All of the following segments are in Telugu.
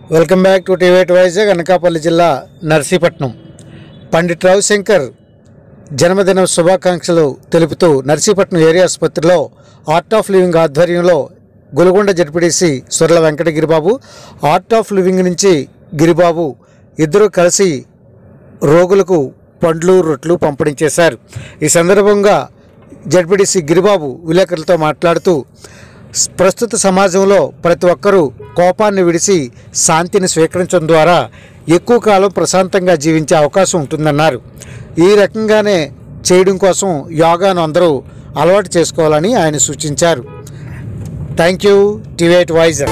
వెల్కమ్ బ్యాక్ టు టీవేట్ వైజాగ్ అనకాపల్లి జిల్లా నర్సీపట్నం పండిట్ రవిశంకర్ జన్మదిన శుభాకాంక్షలు తెలుపుతూ నర్సీపట్నం ఏరియా ఆసుపత్రిలో ఆర్ట్ ఆఫ్ లివింగ్ ఆధ్వర్యంలో Golugonda ZPTC Surla Venkata Giribabu art of living నుంచి గిరిబాబు ఇద్దరు కలిసి రోగులకు పండ్లు రొట్లు పంపిణీ చేశారు ఈ సందర్భంగా జడ్పీడీసీ గిరిబాబు విలేకరులతో మాట్లాడుతూ స్- ప్రస్తుత సమాజంలో ప్రతి ఒక్కరూ కోపాన్ని విడిచి శాంతిని స్వీకరించడం ద్వారా ఎక్కువ కాలం ప్రశాంతంగా జీవించే అవకాశం ఉంటుందన్నారు ఈ రకంగానే చేయడం కోసం యోగాను అందరూ అలవాటు చేసుకోవాలని ఆయన సూచించారు థ్యాంక్ యూ టివేట్ వైజర్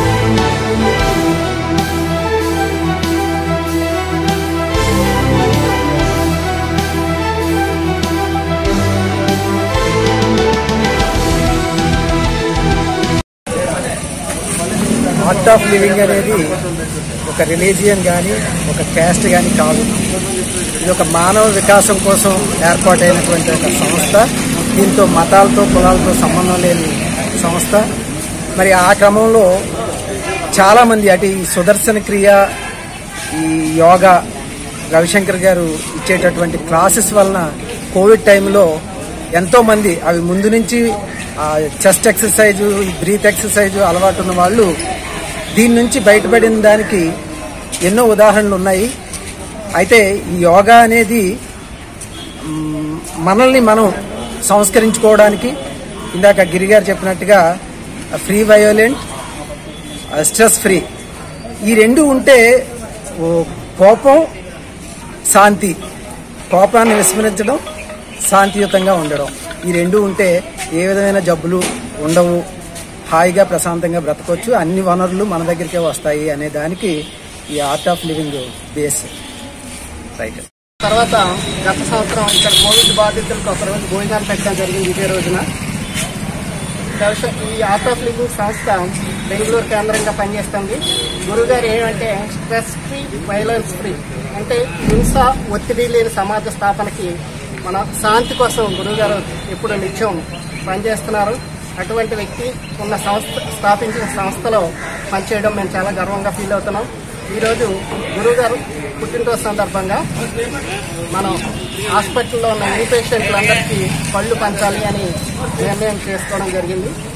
ఆర్ట్ ఆఫ్ లివింగ్ అనేది ఒక రిలీజియన్ కానీ ఒక క్యాస్ట్ కానీ కాదు ఇది ఒక మానవ వికాసం కోసం ఏర్పాటైనటువంటి ఒక సంస్థ దీంతో మతాలతో కులాలతో సంబంధం లేని సంస్థ మరి ఆ క్రమంలో చాలామంది అటు ఈ సుదర్శన క్రియ ఈ యోగా రవిశంకర్ గారు ఇచ్చేటటువంటి క్లాసెస్ వలన కోవిడ్ టైంలో ఎంతో మంది అవి ముందు నుంచి చెస్ట్ ఎక్సర్సైజ్ బ్రీత్ ఎక్సర్సైజ్ అలవాటు ఉన్న వాళ్ళు దీని నుంచి బయటపడిన దానికి ఎన్నో ఉదాహరణలు ఉన్నాయి అయితే ఈ యోగా అనేది మ్, మనల్ని మనం సంస్కరించుకోవడానికి ఇందాక గిరి గారు చెప్పినట్టుగా ఫ్రీ వయోలెంట్ స్ట్రెస్ ఫ్రీ ఈ రెండు ఉంటే ఓ కోపం శాంతి కోపాన్ని విస్మరించడం శాంతియుతంగా ఉండడం ఈ రెండు ఉంటే ఏ విధమైన జబ్బులు ఉండవు హాయిగా ప్రశాంతంగా బ్రతకొచ్చు అన్ని వనరులు మన దగ్గరికే వస్తాయి అనే దానికి ఈ art of living base right తర్వాత గత సంవత్సరం ఇక్కడ కోవిడ్ బాధితులకు ఒక రోజు భోజనాలు పెట్టడం జరిగింది ఇదే రోజున దర్శ- ఈ ఆర్ట్ ఆఫ్ లివింగ్ సంస్థ బెంగళూరు కేంద్రంగా పనిచేస్తుంది గురుగారు ఏమంటే స్ట్రెస్ ఫ్రీ వైలెన్స్ ఫ్రీ అంటే హింస ఒత్తిడి లేని సమాజ స్థాపనకి మన శాంతి కోసం గురుగారు ఎప్పుడు నిత్యం పనిచేస్తున్నారు అటువంటి వ్యక్తి ఉన్న సంస్థ స్థాపించిన సంస్థలో పనిచేయడం మేము చాలా గర్వంగా ఫీల్ అవుతున్నాం ఈరోజు గురుగారు పుట్టినరోజు సందర్భంగా మనం హాస్పిటల్లో ఉన్న ఇన్ పేషెంట్లందరికీ పళ్ళు పంచాలి అని నిర్ణయం చేసుకోవడం జరిగింది